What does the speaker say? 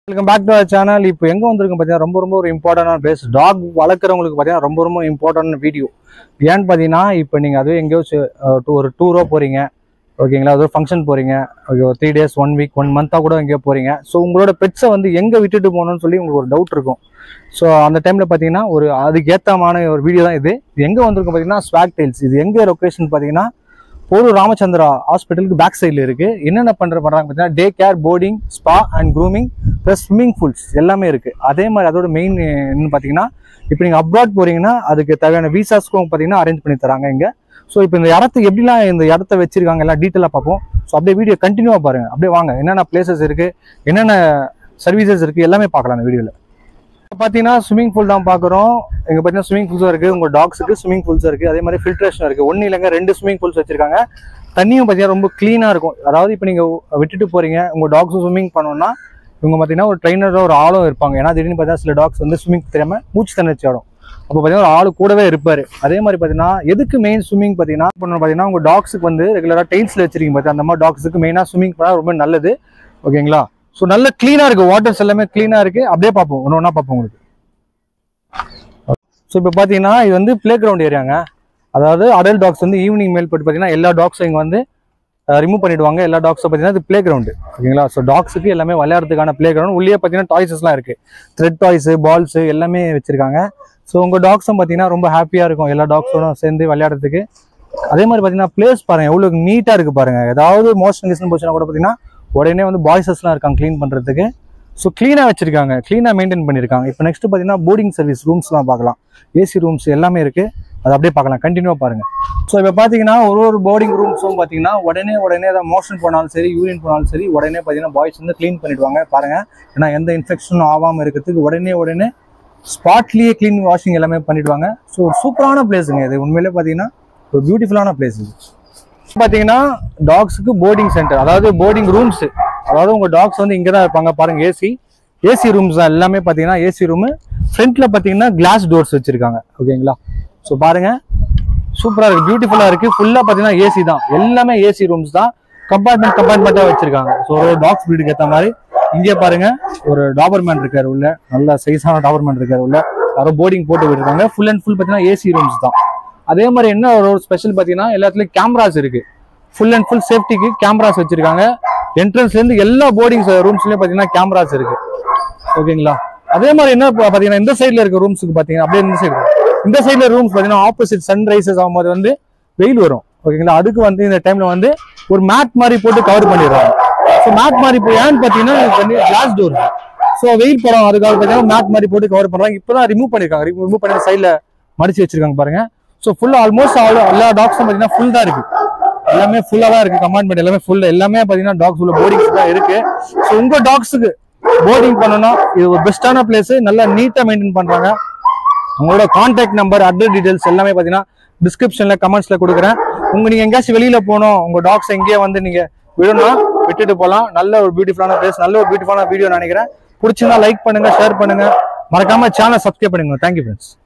welcome back to channel இப்போ எங்கே வந்திருக்கோம் பார்த்தீங்கன்னா ரொம்ப ரொம்ப ஒரு இம்பார்ட்டண்டான பிளேஸ் டாக் வளர்க்குறவங்களுக்கு பார்த்தீங்கன்னா ரொம்ப ரொம்ப இம்பார்ட்டன்ட் வீடியோ ஏன்னு பார்த்தீங்கன்னா இப்போ நீங்கள் அதுவும் எங்கேயோ ஒரு டூரோ போகிறீங்க ஓகேங்களா அது ஒரு ஃபங்க்ஷன் போகிறீங்க ஓகே ஒரு three days one week one மந்த்தாக கூட எங்கேயோ போகிறீங்க ஸோ உங்களோட பெட்ஸை வந்து எங்கே விட்டுட்டு போகணும்னு சொல்லி உங்களுக்கு ஒரு டவுட் இருக்கும் ஸோ அந்த டைமில் பார்த்தீங்கன்னா ஒரு அதுக்கு ஏற்றமான ஒரு வீடியோ தான் இது இது எங்கே வந்திருக்கும் பார்த்தீங்கன்னா ஸ்வாக் டைல்ஸ் இது எங்கே லொக்கேஷன் பார்த்தீங்கன்னா போரூர் ராமச்சந்திரா ஹாஸ்பிட்டலுக்கு பேக் சைடில் இருக்குது என்னென்ன பண்ணுற பண்ணுறாங்க பார்த்தீங்கன்னா day care boarding spa and grooming plus swimming pools எல்லாமே இருக்குது அதே மாதிரி அதோட மெயின் என்னன்னு பார்த்தீங்கன்னா இப்போ நீங்கள் அப்ராட் போகிறீங்கன்னா அதுக்கு தேவையான விசாஸ்க்கும் பார்த்தீங்கன்னா அரேஞ்ச் பண்ணி தராங்க இங்கே ஸோ இப்போ இந்த இடத்துக்கு எப்படிலாம் இந்த இடத்த வச்சிருக்காங்க எல்லாம் டீட்டெயிலாக பார்ப்போம் ஸோ அப்படியே வீடியோ கண்டினியூவாக பாருங்க அப்படியே வாங்க என்னென்ன பிளேசஸ் இருக்குது என்னென்ன சர்வீசஸ் இருக்குது எல்லாமே பார்க்கலாம் அந்த வீடியோவில் பார்த்தீங்கன்னா ஸ்விமிங் பூல் தான் பார்க்குறோம் இங்கே பார்த்தீங்கன்னா ஸ்விமிங் பூல்ஸும் இருக்குது உங்கள் டாக்ஸுக்கு ஸ்விமிங் பூல்ஸ் இருக்குது அதே மாதிரி ஃபில்ட்ரேஷன் இருக்குது ஒன்றும் இல்லைங்க ரெண்டு ஸ்விமிங் பூல்ஸ் வச்சிருக்காங்க தண்ணியும் பார்த்தீங்கன்னா ரொம்ப க்ளீனாக இருக்கும் அதாவது இப்போ நீங்கள் விட்டுட்டு போகிறீங்க உங்கள் டாக்ஸும் ஸ்விம்மிங் பண்ணணும்னா இவங்க பார்த்தீங்கன்னா ஒரு ட்ரைனரோ ஒரு ஆளும் இருப்பாங்க ஏன்னா திடீர்னு பார்த்தீங்கன்னா சில டாக்ஸ் வந்து ஸ்விம்மிங் தெரியாமல் மூச்சு தண்ணி ஆடும் அப்போ பார்த்தீங்கன்னா ஒரு ஆள் கூடவே இருப்பார் அதே மாதிரி பார்த்தீங்கன்னா எதுக்கு மெயின் ஸ்விம்மிங் பார்த்தீங்கன்னா பண்ணணும் பார்த்தீங்கன்னா உங்கள் டாக்ஸுக்கு வந்து ரெகுலராக டைல்ஸில் வச்சிருக்கீங்க பார்த்தீங்கன்னா அந்த மாதிரி டாக்ஸுக்கு மெயினாக ஸ்விம்மிங் பண்ணால் ரொம்ப நல்லது ஓகேங்களா ஸோ நல்ல க்ளீனாக இருக்குது வாட்டர்ஸ் எல்லாமே க்ளீனாக இருக்குது அப்படியே பார்ப்போம் ஒன்று ஒன்றா பார்ப்போம் உங்களுக்கு ஸோ இப்போ பார்த்தீங்கன்னா இது வந்து ப்ளே கிரவுண்ட் ஏரியாங்க அதாவது அடல்ட் டாக்ஸ் வந்து ஈவினிங் மேல் போட்டு பார்த்தீங்கன்னா எல்லா டாக்ஸும் இங்கே வந்து ரிமூவ் பண்ணிடுவாங்க எல்லா டாக்ஸும் பார்த்தீங்கன்னா இது ப்ளே கிரவுண்டு ஓகேங்களா ஸோ டாக்ஸுக்கு எல்லாமே விளையாடுறதுக்கான ப்ளே கிரவுண்ட் உள்ளே பார்த்தீங்கன்னா டாய்ஸஸ்லாம் இருக்குது த்ரெட் டாய்ஸு பால்ஸு எல்லாமே வச்சுருக்காங்க ஸோ உங்கள் டாக்ஸும் பார்த்தீங்கன்னா ரொம்ப ஹாப்பியாக இருக்கும் எல்லா டாக்ஸோடும் சேர்ந்து விளையாடுறதுக்கு அதே மாதிரி பார்த்தீங்கன்னா பிளேஸ் பாருங்கள் எவ்வளோ நீட்டாக இருக்குது பாருங்கள் ஏதாவது மோஷன் கிஷன் போச்சுன்னா கூட பார்த்தீங்கன்னா உடனே வந்து பாய்ஸஸ்லாம் இருக்காங்க க்ளீன் பண்ணுறதுக்கு ஸோ க்ளீனாக வச்சிருக்காங்க க்ளீனாக மெயின்டைன் பண்ணியிருக்காங்க இப்போ நெக்ஸ்ட் பார்த்தீங்கன்னா போர்டிங் சர்வீஸ் ரூம்ஸ்லாம் பார்க்கலாம் ஏசி ரூம்ஸ் எல்லாமே இருக்குது அது அப்படியே பார்க்கலாம் கண்டினியூவாக பாருங்கள் ஸோ இப்போ பார்த்தீங்கன்னா ஒரு ஒரு போர்டிங் ரூம்ஸும் பார்த்தீங்கன்னா உடனே உடனே ஏதாவது மோஷன் போனாலும் சரி யூரின் போனாலும் சரி உடனே பார்த்தீங்கன்னா பாய்ஸ் வந்து க்ளீன் பண்ணிடுவாங்க பாருங்கள் ஏன்னா எந்த இன்ஃபெக்ஷனும் ஆகாமல் இருக்கிறதுக்கு உடனே உடனே ஸ்பாட்லேயே க்ளீன் வாஷிங் எல்லாமே பண்ணிடுவாங்க ஸோ ஒரு சூப்பரான பிளேஸுங்க இது உண்மையிலே பார்த்தீங்கன்னா ஒரு பியூட்டிஃபுல்லான பிளேஸ் இது பார்த்தீங்கன்னா டாக்ஸுக்கு போர்டிங் சென்டர் அதாவது போர்டிங் ரூம்ஸ் அதாவது உங்க டாக்ஸ் வந்து இங்கே தான் இருப்பாங்க பாருங்க ஏசி ஏசி ரூம்ஸ் தான் எல்லாமே பார்த்தீங்கன்னா ஏசி ரூமு ஃப்ரண்ட்ல பார்த்தீங்கன்னா கிளாஸ் டோர்ஸ் வச்சிருக்காங்க ஓகேங்களா ஸோ பாருங்க சூப்பராக இருக்கு பியூட்டிஃபுல்லாக இருக்கு ஃபுல்லாக பார்த்தீங்கன்னா ஏசி தான் எல்லாமே ஏசி ரூம்ஸ் தான் கம்பார்ட்மெண்ட் கம்பார்ட்மெண்ட்டாக வச்சிருக்காங்க ஸோ ஒரு டாக்ஸ் வீடுக்கு ஏற்ற மாதிரி இங்கே பாருங்க ஒரு டாபர்மேன் இருக்காரு உள்ள நல்ல சைஸான டாபர்மேன் இருக்காரு உள்ள யாரோ போர்டிங் போட்டு விட்டுருக்காங்க ஃபுல் அண்ட் ஃபுல் பார்த்தீங்கன்னா ஏசி ரூம்ஸ் தான் அதே மாதிரி என்ன ஒரு ஸ்பெஷல் பார்த்தீங்கன்னா எல்லாத்துலயும் கேமராஸ் இருக்கு ஃபுல் அண்ட் ஃபுல் சேஃப்டிக்கு கேமராஸ் வச்சிருக்காங்க என்ட்ரன்ஸ்ல இருந்து எல்லா போர்டிங் ரூம்ஸ்லயும் பார்த்தீங்கன்னா கேமராஸ் இருக்கு ஓகேங்களா அதே மாதிரி என்ன பா- பார்த்தீங்கன்னா இந்த சைடுல இருக்க ரூம்ஸுக்கு பார்த்தீங்கன்னா அப்படியே இந்த சைடு இந்த சைடுல ரூம்ஸ் பார்த்தீங்கன்னா ஆப்போசிட் சன்ரைசஸ் ஆகும்போது வந்து வெயில் வரும் ஓகேங்களா அதுக்கு வந்து இந்த டைம்ல வந்து ஒரு மேட் மாதிரி போட்டு கவர் பண்ணிடுறாங்க ஸோ மேட் மாதிரி இப்போ ஏன்னு பார்த்தீங்கன்னா கிளாஸ் டோர் ஸோ வெயில் படம் அதுக்காக பார்த்தீங்கன்னா மேட் மாதிரி போட்டு கவர் பண்றாங்க இப்போதான் ரிமூவ் பண்ணிருக்காங்க ரிமூவ் பண்ணி சைடில் மடிச்சு வச்சிருக்காங்க பாருங்க ஸோ ஃபுல்லா ஆல்மோஸ்ட் எல்லா டாக்ஸும் பார்த்தீங்கன்னா ஃபுல் தான் இருக்கு எல்லாமே ஃபுல்லா தான் இருக்கு கமாண்ட்மெண்ட் எல்லாமே ஃபுல் எல்லாமே பார்த்தீங்கன்னா டாக்ஸ் உள்ள போர்டிங்ஸ் தான் இருக்கு ஸோ உங்க டாக்ஸுக்கு போர்டிங் பண்ணணும் இது ஒரு பெஸ்டான பிளேஸ் நல்லா நீட்டா மெயின்டைன் பண்றாங்க உங்களோட கான்டாக்ட் நம்பர் அட்ரஸ் டீடைல்ஸ் எல்லாமே பார்த்தீங்கன்னா டிஸ்கிரிப்ஷன்ல கமெண்ட்ஸ்ல கொடுக்குறேன் உங்க நீங்க எங்கேயாச்சும் வெளியில போகணும் உங்க டாக்ஸ் எங்கேயே வந்து நீங்க விடணும் விட்டுட்டு போகலாம் நல்ல ஒரு பியூட்டிஃபுல்லான பிளேஸ் நல்ல ஒரு பியூட்டிஃபுல்லான வீடியோ நினைக்கிறேன் பிடிச்சிருந்தா லைக் பண்ணுங்க ஷேர் பண்ணுங்க மறக்காம சேனல் சப்ஸ்கிரைப் பண்ணுங்க தேங்க்யூ ஃப்ரெண்ட்ஸ்